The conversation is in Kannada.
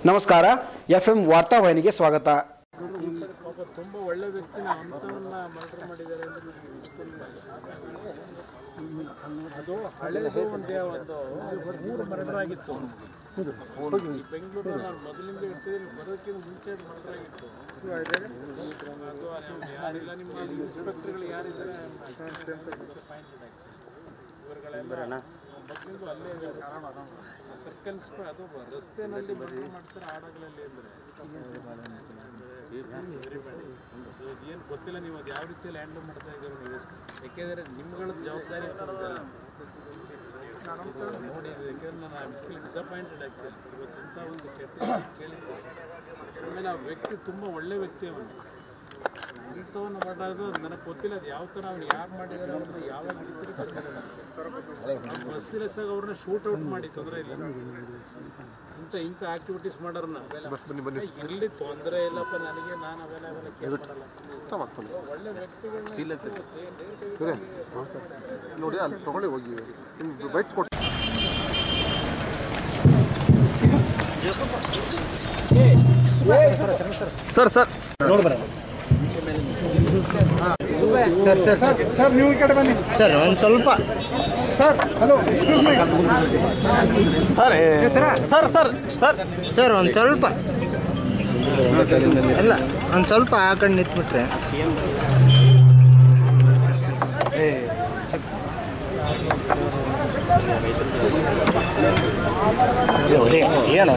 ನಮಸ್ಕಾರ ಎಫ್ ಎಂ ವಾರ್ತಾವಾಹಿನಿಗೆ ಸ್ವಾಗತ ಪಾಪ ತುಂಬ ಒಳ್ಳೆ ವ್ಯಕ್ತಿನ ಅಂಥವನ್ನ ಮರ್ಡರ್ ಮಾಡಿದ್ದಾರೆ ಅಂದ್ರೆ ನನಗೆ ಗೊತ್ತಿಲ್ಲ. ಅದು ಹಳೆದು ಒಂದೇ ಒಂದು ಮೂರು ಮರ್ಡರ್ ಆಗಿತ್ತು ಈ ಬೆಂಗಳೂರು ನಾನು ಮೊದಲಿಂದ ಇರ್ತಿದ್ದೀನಿ ಬರೋದಕ್ಕಿಂತ ಮುಂಚೆ ಅದು ಮರ್ಡರ್ ಆಗಿತ್ತು ಅದು ಅಲ್ಲಿ ಯಾರಿಲ್ಲ ನಿಮ್ಮ ಇನ್ಸ್ಪೆಕ್ಟರ್ಗಳು ಯಾರಿದ್ದಾರೆ ಇವರುಗಳೆಲ್ಲ ಮೊದಲಿಂದ ಅಲ್ಲೇ ಸರ್ಕಲ್ ಅದು ರಸ್ತೆನಲ್ಲಿ ಮರ್ಡರ್ ಮಾಡ್ತಾರೆ ಆಡಗಳಲ್ಲಿ ಅಂದರೆ ಏನು ಗೊತ್ತಿಲ್ಲ ನೀವು ಅದು ಯಾವ ರೀತಿಯಲ್ಲಿ ಹ್ಯಾಂಡಲ್ ಮಾಡ್ತಾ ಇದ್ದೀರೋ ನೀವು ಯಾಕೆಂದರೆ ನಿಮ್ಗಳ ಜವಾಬ್ದಾರಿ ಇರ್ತದಲ್ಲ ನೋಡಿ ಇದು ಯಾಕೆಂದ್ರೆ ನಾನು ಆ್ಯಕ್ಚುಲಿ ಡಿಸಪಾಯಿಂಟೆಡ್ ಆ್ಯಕ್ಚುಲಿ ಇವತ್ತು ಇಂಥ ಒಂದು ಕೆಟ್ಟ ಕೇಳಿದ್ದೆ ಆಮೇಲೆ ಆ ವ್ಯಕ್ತಿ ತುಂಬ ಒಳ್ಳೆ ವ್ಯಕ್ತಿ ಅವನು ಇಂಥವನ್ನ ಮಾಡೋದು ನನಗೆ ಗೊತ್ತಿಲ್ಲ ಅದು ಯಾವ ಥರ ಅವ್ನು ಯಾರು ಮಾಡಿದ್ದಾರೆ ಅವ್ರನ್ನ ಯಾವಾಗ ಹಿಡಿತಾರೆ ಗೊತ್ತಿಲ್ಲ ಬಸ್ ರಸಾಗ ಅವ್ರನ್ನ ಶೂಟ್ ಔಟ್ ಮಾಡಿ ತೊಂದರೆ ಇಲ್ಲ ಇಂಥ ಇಂಥ ಆಕ್ಟಿವಿಟೀಸ್ ಮಾಡೋರನ್ನ ಇರಲಿ ತೊಂದರೆ ಇಲ್ಲಪ್ಪ ನನಗೆ ನಾನು ಅವೆಲ್ಲ ಅವೆಲ್ಲ ಕೇರ್ ಮಾಡಲ್ಲ ಒಳ್ಳೆ ವ್ಯಕ್ತಿಗಳನ್ನ ನೋಡಿ ಅಲ್ಲಿ ತಗೊಳ್ಳಿ ಹೋಗಿ ನಿಮ್ಗೆ ಬೈಟ್ಸ್ ಕೊಟ್ಟು ಸರ್ ಸರ್ ಸರ್ ಒಂದು ಸ್ವಲ್ಪ sir sir sir sir sir ಒಂದು ಸ್ವಲ್ಪ ಇಲ್ಲ ಒಂದು ಸ್ವಲ್ಪ ಆ ಕಡೆ ನಿಂತ್ಬಿಟ್ರೆ ಏನು